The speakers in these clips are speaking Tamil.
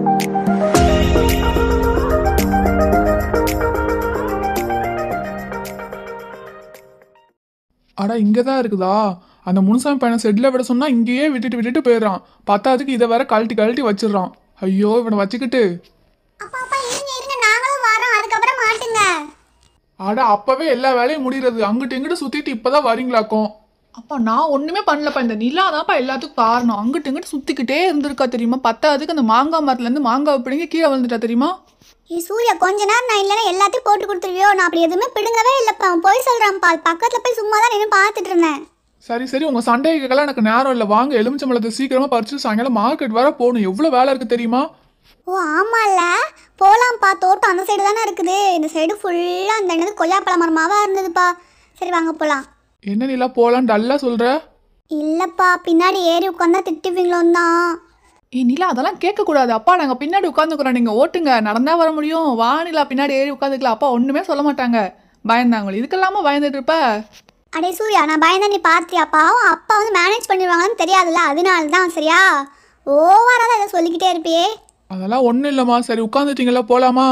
அட இங்கே தான் இருக்குதா அந்த முனுசாமி பையனை செட்டில் விட சொன்னா இங்கேயே விட்டுட்டு விட்டுட்டு போயிடுறான் பத்தாதுக்கு இதை வேற கழட்டி கழட்டி வச்சிடுறான் ஐயோ இவனை வச்சுக்கிட்டு அப்பா அப்பா இருங்க இருங்க நாங்களும் வரோம் அதுக்கப்புறம் மாட்டுங்க அட அப்பவே எல்லா வேலையும் முடிகிறது அங்கிட்டு இங்கிட்டு சுத்திட்டு இப்பதான் வரீங்களாக்கும் அப்பா நான் ஒண்ணுமே பண்ணலப்பா இந்த நிலா தான்ப்பா எல்லாத்துக்கும் காரணம் அங்கிட்டு இங்கிட்டு சுத்திக்கிட்டே இருந்திருக்கா தெரியுமா பத்தாவதுக்கு அந்த மாங்காய் மரத்துல இருந்து மாங்காய் பிடிங்க கீழே விழுந்துட்டா தெரியுமா ஏ சூர்யா கொஞ்ச நேரம் நான் இல்லைன்னா எல்லாத்தையும் போட்டு கொடுத்துருவியோ நான் அப்படி எதுவுமே பிடுங்கவே இல்லைப்பா அவன் போய் சொல்கிறான்ப்பா பக்கத்தில் போய் சும்மா தான் நின்று பார்த்துட்டு இருந்தேன் சரி சரி உங்க சண்டைக்கெல்லாம் எனக்கு நேரம் இல்லை வாங்க எலுமிச்சம்பழத்தை சீக்கிரமா பறிச்சு சாயங்காலம் மார்க்கெட் வர போகணும் எவ்வளவு வேலை இருக்கு தெரியுமா ஓ ஆமாம்ல போகலாம்ப்பா தோட்டம் அந்த சைடு தானே இருக்குது இந்த சைடு ஃபுல்லாக அந்த என்னது கொய்யாப்பழ மரமாவாக இருந்ததுப்பா சரி வாங்க போகலாம் என்ன நீலா போலாம் டல்லா சொல்ற இல்லைப்பா பின்னாடி ஏறி உட்காந்தா திட்டுவீங்களோன்னு தான் ஏ நிலா அதெல்லாம் கேட்கக்கூடாது அப்பா நாங்கள் பின்னாடி உட்காந்துக்கிறோம் நீங்கள் ஓட்டுங்க நடந்தா வர முடியும் வா நிலா பின்னாடி ஏறி உட்காந்துக்கலாம் அப்பா ஒன்றுமே சொல்ல மாட்டாங்க பயந்தாங்களே இதுக்கெல்லாமா பயந்துட்டு இருப்ப அடே சூர்யா நான் பயந்தா நீ பார்த்தியாப்பா அவன் அப்பா வந்து மேனேஜ் பண்ணிடுவாங்கன்னு தெரியாதுல்ல அதனால தான் சரியா ஓவராக தான் இதை சொல்லிக்கிட்டே இருப்பியே அதெல்லாம் ஒண்ணும் இல்லம்மா சரி உட்காந்துட்டீங்களா போலாமா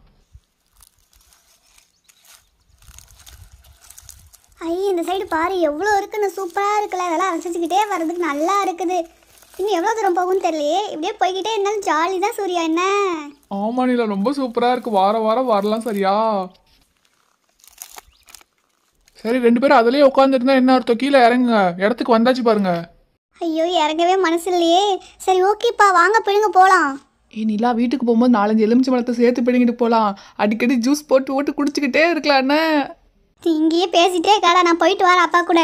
ஐ இந்த சைடு பாரு எவ்வளோ இருக்குன்னு சூப்பராக இருக்குல்ல இதெல்லாம் ரசிச்சுக்கிட்டே வர்றதுக்கு நல்லா இருக்குது இன்னும் எவ்வளோ தூரம் போகும்னு தெரியலையே இப்படியே போய்கிட்டே இருந்தாலும் ஜாலி தான் சூர்யா என்ன ஆமா நீலா ரொம்ப சூப்பரா இருக்கு வார வாரம் வரலாம் சரியா சரி ரெண்டு பேரும் அதுலயே உட்காந்துருந்தா என்ன அர்த்தம் கீழே இறங்குங்க இடத்துக்கு வந்தாச்சு பாருங்க ஐயோ இறங்கவே மனசு இல்லையே சரி ஓகேப்பா வாங்க பிடுங்க போகலாம் ஏ நிலா வீட்டுக்கு போகும்போது நாலஞ்சு எலுமிச்சை பழத்தை சேர்த்து பிடிங்கிட்டு போகலாம் அடிக்கடி ஜூஸ் போட்டு போட்டு குடிச்சிக்கிட்டே இருக்கலாம் என்ன நீ இங்கேயே பேசிட்டே கடை நான் போயிட்டு வரேன் அப்பா கூட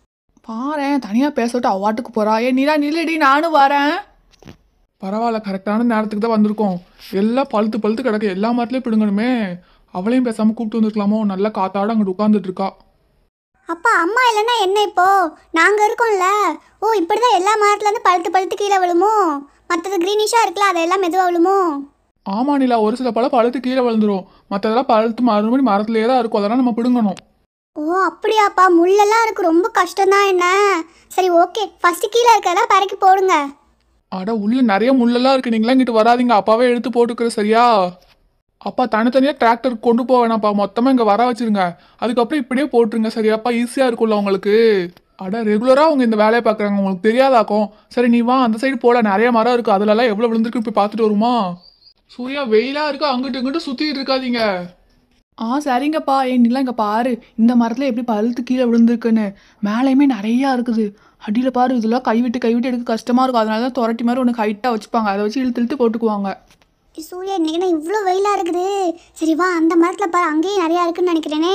பாரேன் தனியாக பேசட்டு அவாட்டுக்கு போறா ஏ நிலா நில்லடி நானும் வரேன் பரவாயில்ல கரெக்டான நேரத்துக்கு தான் வந்திருக்கோம் எல்லாம் பழுத்து பழுத்து கிடக்கு எல்லா மரத்துலயும் பிடுங்கணுமே அவளையும் பேசாம கூப்பிட்டு வந்திருக்கலாமோ நல்லா காத்தாட அங்கிட்டு உட்காந்துட்டு இருக்கா அப்பா அம்மா இல்லைன்னா என்ன இப்போ நாங்கள் இருக்கோம்ல ஓ இப்படி தான் எல்லா மரத்துலேருந்து பழுத்து பழுத்து கீழே விழுமோ மற்றது க்ரீனிஷாக இருக்குல்ல அதெல்லாம் மெதுவாக விழுமோ ஆமா நிலா ஒரு சில பழம் பழுத்து கீழே விழுந்துரும் மற்றதெல்லாம் பழுத்து மறுபடி மரத்துலயே தான் இருக்கும் அதெல்லாம் நம்ம பிடுங்கணும் ஓ அப்படியாப்பா முள்ளெல்லாம் இருக்கு ரொம்ப கஷ்டம்தான் என்ன சரி ஓகே ஃபர்ஸ்ட் கீழே இருக்கிறதெல்லாம் பறக்கி போடுங்க அட உள்ள நிறைய முள்ளெல்லாம் இருக்கு நீங்களாம் இங்கிட்டு வராதீங்க அப்பாவே எடுத்து போட்டுக்கிற சரியா அப்பா தனித்தனியாக டிராக்டர் கொண்டு போக வேணாம்ப்பா மொத்தமாக இங்கே வர வச்சிருங்க அதுக்கப்புறம் இப்படியே போட்டுருங்க சரியாப்பா ஈஸியாக இருக்கும்ல உங்களுக்கு அட ரெகுலராக அவங்க இந்த வேலையை பார்க்குறாங்க உங்களுக்கு தெரியாதாக்கும் சரி நீ வா அந்த சைடு போல நிறைய மரம் இருக்கு அதுலலாம் எவ்வளோ விழுந்திருக்கு போய் பார்த்துட்டு வருமா சூர்யா வெயிலாக இருக்கு அங்கிட்டு இங்கிட்டு சுற்றிட்டு இருக்காதீங்க ஆ சரிங்கப்பா ஏ நிலா இங்கே பாரு இந்த மரத்தில் எப்படி பழுத்து கீழே விழுந்திருக்குன்னு மேலேயுமே நிறையா இருக்குது அடியில் பாரு இதெல்லாம் கைவிட்டு கைவிட்டு எடுக்க கஷ்டமாக இருக்கும் அதனால தான் துரட்டி மாதிரி ஒன்று ஹைட்டாக வச்சுப்பாங்க அதை வச்சு இழுத்து இழுத்து போட்டுக்குவாங்க ஏய், சூர்யா இன்னைக்கு இவ்வளோ வெயிலாக இருக்குது சரி வா அந்த மரத்தில் பாரு அங்கேயும் நிறையா இருக்குன்னு நினைக்கிறேனே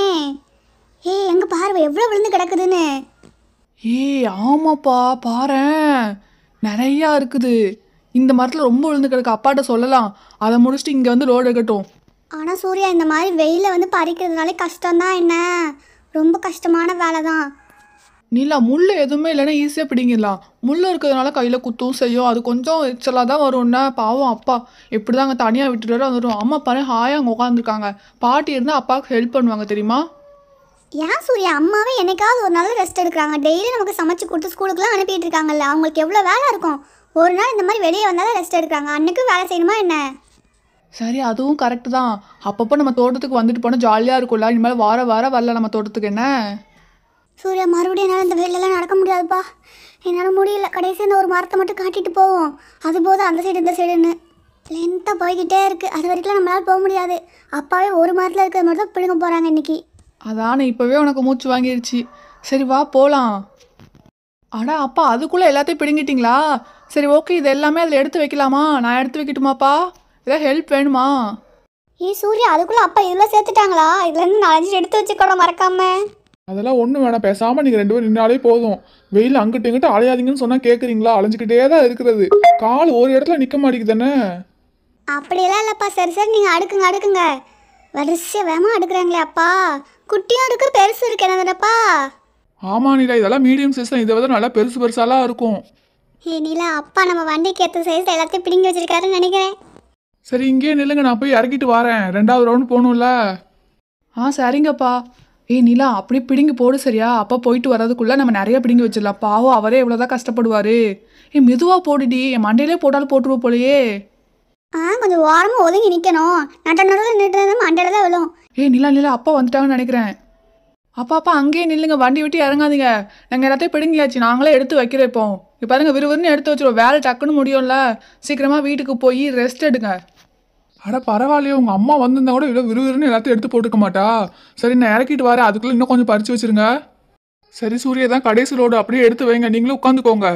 ஏய் எங்கே பாரு எவ்வளோ விழுந்து கிடக்குதுன்னு ஏய் ஆமாப்பா பாரேன் நிறையா இருக்குது இந்த மரத்தில் ரொம்ப விழுந்து கிடக்கு அப்பாட்ட சொல்லலாம் அதை முடிச்சுட்டு இங்கே வந்து லோடு எடுக்கட்டும் ஆனால் சூர்யா இந்த மாதிரி வெயிலில் வந்து பறிக்கிறதுனாலே கஷ்டம்தான் என்ன ரொம்ப கஷ்டமான வேலை தான் நீலா முள் எதுவுமே இல்லைன்னா ஈஸியாக பிடிங்கிடலாம் முள் இருக்கிறதுனால கையில் குத்தும் செய்யும் அது கொஞ்சம் எச்சலாக தான் வரும்னா பாவம் அப்பா எப்படி தான் அங்கே தனியாக விட்டுட்டு வந்துடும் அம்மா பாரு ஹாயாக அங்கே உட்காந்துருக்காங்க பாட்டி இருந்தால் அப்பாவுக்கு ஹெல்ப் பண்ணுவாங்க தெரியுமா ஏன் சூர்யா அம்மாவே என்னைக்காவது ஒரு நாள் ரெஸ்ட் எடுக்கிறாங்க டெய்லி நமக்கு சமைச்சு கொடுத்து ஸ்கூலுக்குலாம் அனுப்பிட்டு இருக்காங்கல்ல அவங்களுக்கு எவ்வளோ வேலை இருக்கும் ஒரு நாள் இந்த மாதிரி வெளியே வந்தாலும் ரெஸ்ட் எடுக்கிறாங்க அன்னைக்கும் வேலை செய்யணுமா என்ன சரி அதுவும் கரெக்டு தான் அப்பப்போ நம்ம தோட்டத்துக்கு வந்துட்டு போனால் ஜாலியாக இருக்கும்ல இனிமேல் வார வாரம் வரல நம்ம தோட்டத்துக்கு என்ன சூர்யா மறுபடியும் என்னால் இந்த வெயிலெல்லாம் நடக்க முடியாதுப்பா என்னால் முடியல கடைசி இந்த ஒரு மரத்தை மட்டும் காட்டிட்டு போவோம் அது போதும் அந்த சைடு இந்த சைடுன்னு லென்த்தாக போய்கிட்டே இருக்குது அது வரைக்கும் நம்மளால் போக முடியாது அப்பாவே ஒரு மரத்தில் இருக்கிற மாதிரி தான் பிடுங்க போகிறாங்க இன்னைக்கு அதானே இப்போவே உனக்கு மூச்சு வாங்கிடுச்சு சரி வா போகலாம் அடா அப்பா அதுக்குள்ளே எல்லாத்தையும் பிடுங்கிட்டீங்களா சரி ஓகே இது எல்லாமே அதில் எடுத்து வைக்கலாமா நான் எடுத்து வைக்கட்டுமாப்பா ஏதாவது ஹெல்ப் வேணுமா ஏ சூர்யா அதுக்குள்ளே அப்பா இதில் சேர்த்துட்டாங்களா இதுலேருந்து நாலஞ்சு எடுத்து வச்சுக்கணும் மறக்காம அதெல்லாம் ஒன்றும் வேணாம் பேசாமல் நீங்கள் ரெண்டு பேரும் நின்னாலே போதும் வெயில் அங்கிட்டு இங்கிட்டு அலையாதீங்கன்னு சொன்னால் கேட்குறீங்களா அலைஞ்சிக்கிட்டே தான் இருக்கிறது கால் ஒரு இடத்துல நிற்க மாட்டேங்குதுதானே அப்படியெல்லாம் இல்லைப்பா சரி சரி நீங்கள் அடுக்குங்க அடுக்குங்க வரிசையாக வேகமாக அடுக்குறாங்களே அப்பா குட்டியும் இருக்கு பெருசு இருக்கு என்னதுப்பா ஆமா நீலா இதெல்லாம் மீடியம் சைஸ் தான் இதை விட நல்லா பெருசு பெருசாலாம் இருக்கும் ஏ நீலா அப்பா நம்ம வண்டிக்கு ஏற்ற சைஸ் எல்லாத்தையும் பிடிங்கி வச்சிருக்காருன்னு நினைக்கிறேன் சரி இங்கேயே நில்லுங்க நான் போய் இறக்கிட்டு வரேன் ரெண்டாவது ரவுண்ட் போகணும்ல ஆ சரிங்கப்பா ஏய் நிலா அப்படியே பிடுங்கி போடு சரியா அப்பா போயிட்டு வர்றதுக்குள்ளே நம்ம நிறைய பிடுங்கி வச்சிடலாம் பாவம் அவரே எவ்வளோதான் கஷ்டப்படுவார் ஏய் மெதுவாக போடுடி என் மண்டையிலே போட்டாலும் போட்டுருவோம் போலையே ஆ கொஞ்சம் ஓரமாக ஒதுங்கி நிற்கணும் நட்ட நடுவில் நின்று மண்டையில தான் விழும் ஏய் நிலா நிலா அப்பா வந்துட்டாங்கன்னு நினைக்கிறேன் அப்பா அப்பா அங்கேயே நில்லுங்க வண்டி விட்டு இறங்காதீங்க நாங்கள் எல்லாத்தையும் பிடுங்கியாச்சு நாங்களே எடுத்து வைக்கிறோம் இப்போ இப்போ பாருங்க விறுவிறுன்னு எடுத்து வச்சிருவோம் வேலை டக்குன்னு முடியும்ல சீக்கிரமாக வீட்டுக்கு போய் ரெஸ்ட் எடுங்க அட பரவாயில்லையே உங்க அம்மா வந்திருந்தா கூட இவ்வளோ விறுவிறுன்னு எல்லாத்தையும் எடுத்து போட்டுக்க மாட்டா சரி நான் இறக்கிட்டு வரேன் அதுக்குள்ள இன்னும் கொஞ்சம் பறிச்சு வச்சிருங்க சரி சூர்யா தான் கடைசி ரோடு அப்படியே எடுத்து வைங்க நீங்களும் உட்காந்துக்கோங்க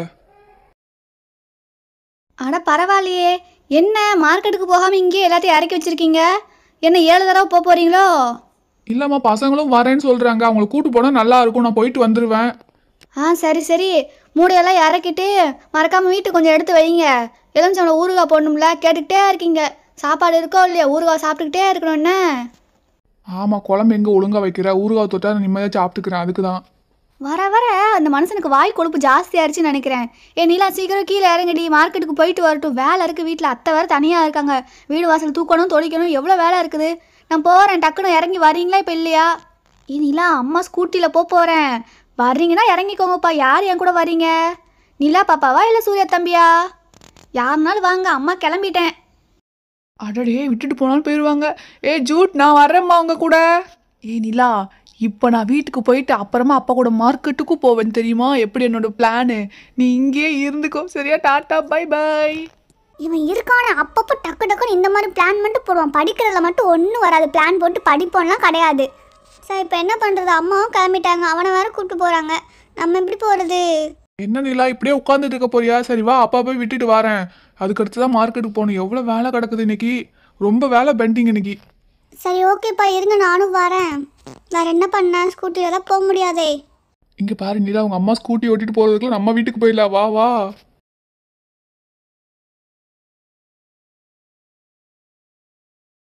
அட பரவாயில்லையே என்ன மார்க்கெட்டுக்கு போகாமல் இங்கேயே எல்லாத்தையும் இறக்கி வச்சிருக்கீங்க என்ன ஏழு தடவை போக போகிறீங்களோ இல்லம்மா பசங்களும் வரேன்னு சொல்றாங்க அவங்கள கூட்டு போனா நல்லா இருக்கும் நான் போயிட்டு வந்துருவேன் ஆ சரி சரி மூடையெல்லாம் இறக்கிட்டு மறக்காமல் வீட்டுக்கு கொஞ்சம் எடுத்து வைங்க எலுமிச்சம்பழம் ஊறுகாய் போடணும்ல கேட்டுக்கிட்டே இருக்கீங்க சாப்பாடு இருக்கோ இல்லையா ஊறுகாய் சாப்பிட்டுக்கிட்டே இருக்கணும் என்ன ஆமா குழம்பு எங்க ஒழுங்கா வைக்கிற ஊறுகாய் தொட்டா நான் நிம்மதியா சாப்பிட்டுக்கிறேன் அதுக்கு தான் வர வர அந்த மனுஷனுக்கு வாய் கொழுப்பு ஜாஸ்தி ஆயிடுச்சுன்னு நினைக்கிறேன் ஏ நீலா சீக்கிரம் கீழே இறங்கடி மார்க்கெட்டுக்கு போயிட்டு வரட்டும் வேலை இருக்குது வீட்டில் அத்தை வேறு தனியாக இருக்காங்க வீடு வாசல் தூக்கணும் தொளிக்கணும் எவ்வளோ வேலை இருக்குது நான் போகிறேன் டக்குன்னு இறங்கி வரீங்களா இப்போ இல்லையா ஏ நீலா அம்மா ஸ்கூட்டியில் போக போகிறேன் வர்றீங்கன்னா இறங்கிக்கோங்கப்பா யார் என் கூட வரீங்க நிலா பாப்பாவா இல்லை சூர்யா தம்பியா யாருனாலும் வாங்க அம்மா கிளம்பிட்டேன் அடடே விட்டுட்டு போனாலும் போயிடுவாங்க ஏ ஜூட் நான் வர்றேம்மா உங்க கூட ஏ நிலா இப்போ நான் வீட்டுக்கு போயிட்டு அப்புறமா அப்பா கூட மார்க்கெட்டுக்கும் போவேன் தெரியுமா எப்படி என்னோட பிளானு நீ இங்கேயே இருந்துக்கோ சரியா டாட்டா பை பை இவன் இருக்கான அப்பப்போ டக்கு டக்குன்னு இந்த மாதிரி பிளான் மட்டும் போடுவான் படிக்கிறதுல மட்டும் ஒன்றும் வராது பிளான் போட்டு படிப்போம்லாம் கிடையாது சார் இப்போ என்ன பண்ணுறது அம்மாவும் கிளம்பிட்டாங்க அவனை வேற கூப்பிட்டு போகிறாங்க நம்ம எப்படி போகிறது என்ன நிலா இப்படியே உட்காந்துட்டு இருக்க போறியா சரி வா அப்பா போய் விட்டுட்டு வரேன் அதுக்கடுத்து தான் மார்க்கெட்டுக்கு போகணும் எவ்வளோ வேலை கிடக்குது இன்னைக்கு ரொம்ப வேலை பெண்டிங் இன்னைக்கு சரி ஓகேப்பா இருங்க நானும் வரேன் வேற என்ன பண்ணேன் ஸ்கூட்டியில் தான் போக முடியாதே இங்க பாரு நிலா உங்க அம்மா ஸ்கூட்டி ஓட்டிட்டு போறதுக்குள்ள நம்ம வீட்டுக்கு போயிடலாம் வா வா